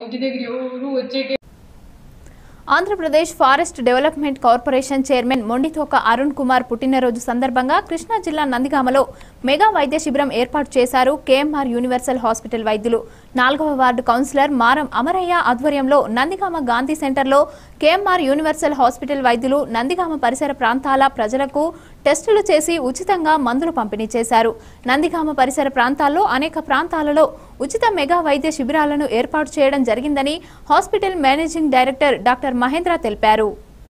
ఇంటి దగ్గర ఎవరు వచ్చేకి Andhra Pradesh forest development corporation chairman Monditoka Arun Kumar పుట్టినరోజు సందర్భంగా కృష్ణా జిల్లా నందిగామలో మెగా వైద్య శిబిరం ఏర్పాటు చేశారు కేఎంఆర్ యూనివర్సల్ హాస్పిటల్ వైద్యులు నాలుగవ వార్డు కౌన్సిలర్ మారం అమరయ్య ఆధ్వర్యంలో నందిగామ గాంధీ సెంటర్లో కేఎంఆర్ యూనివర్సల్ హాస్పిటల్ వైద్యులు నందిగామ పరిసర ప్రాంతాల ప్రజలకు టెస్టులు చేసి ఉచితంగా మందులు పంపిణీ చేశారు నందిగామ పరిసర ప్రాంతాల్లో అనేక ప్రాంతాలలో ఉచిత మెగా వైద్య శిబిరాలను ఏర్పాటు చేయడం జరిగిందని hospital managing director doctor Mahendra తెలిపారు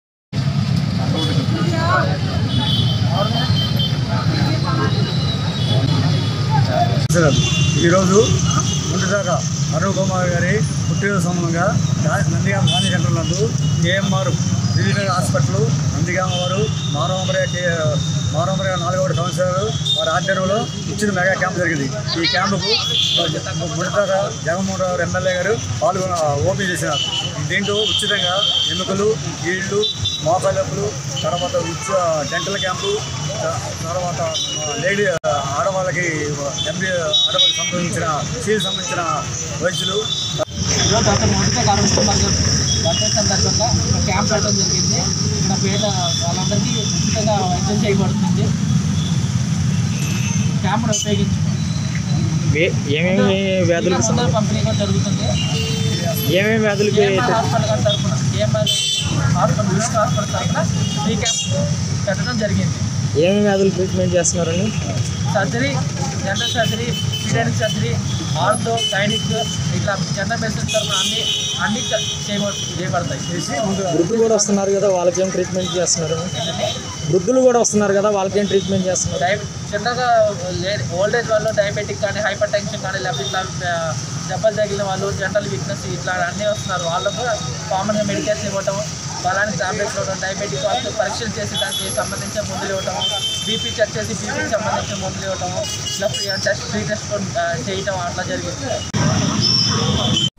సార్ ఈరోజు ముందుదాకా అరుణ్ కుమార్ గారి పుట్టినరోజు సంబంధంగా గా- నందిగామ గాంధీ సెంటర్ నందు ఏఎంఆర్ వివిధ హాస్పిటల్ నందిగామ వారు మానవమరయ మానవమరయ నాలుగవ కౌన్సిలర్ వారి ఆధ్వర్యంలో ఇచ్చిన మెగా క్యాంప్ జరిగింది ఈ క్యాంపుకు ముందుదాకా జగన్మోహన్ రావు ఎమ్మెల్యే గారు పాల్గొన ఓపెన్ చేసినారు దీంట్లో ఉచితంగా ఎముకలు గీళ్ళు మోకాళ్ళ నొప్పులు తర్వాత ఉచిత డెంటల్ క్యాంపు త- తర్వాత లేడీ ఆడవాళ్ళకి ఎంబీ ఆడవాళ్ళకి సంబంధించిన సీల్ సంబంధించిన వైద్యులు ఈరోజు డాక్టర్ మొదటి అరుణ్ కుమార్ గారు బర్త్డే సందర్భంగా ఒక క్యాంప్ పెట్టడం జరిగింది ఇక్కడ పేద వాళ్ళందరికీ ఉచితంగా వైద్యం చేయబడుతుంది క్యాంప్ను ఉపయోగించుకోండి ఏ- ఏమేమి వ్యాధులకు మందుల పంపిణీ కూడా జరుగుతుంది ఏమేమి వ్యాధులకి కేఎంఆర్ హాస్పిటల్ గారి తరఫున కేఎంఆర్ హాస్పిటల్ విశ్వ హాస్పిటల్ తరఫున ఫ్రీ క్యాంప్ పెట్టడం జరిగింది ఏమేమి వ్యాధులు ట్రీట్మెంట్ చేస్తున్నారండి surgery general surgery pediatric surgery ortho gynaec ఇట్లా జనరల్ మెడిసిన్ తరఫున అన్ని అన్ని చే- చేయబ- చేయబడతాయి చేసి ముందు వృద్ధులు కూడా వస్తున్నారు కదా వాళ్ళకి ఏం ట్రీట్మెంట్ చేస్తున్నారు వృద్ధులు కూడా వస్తున్నారు కదా వాళ్ళకి ఏం ట్రీట్మెంట్ చేస్తున్నారు డై చిన్నగా ఓల్డ్ ఏజ్ వాళ్ళు డయాబెటిక్ కానీ హైపర్ టెన్షన్ కానీ లేకపోతే ఇట్లా ఆ, దెబ్బలు తగిలిన వాళ్ళు జనరల్ వీక్నెస్ ఇట్లా అన్నీ వస్తున్నారు వాళ్ళకు కూడా కామన్గా మెడికేషన్ ఇవ్వటం బలానికి టాబ్లెట్స్ ఇవ్వడం డయాబెటిక్ వాళ్ళకి పరీక్షలు చేసి దానికి సంబంధించిన మందులు ఇవ్వటం బీపీ చెక్ చేసి బీపీకి సంబంధించిన మందులు ఇవ్వటం ఇట్లా ఫ్రీ టెస్ట్ ఫ్రీ టెస్ట్ చేయటం అట్లా జరిగింది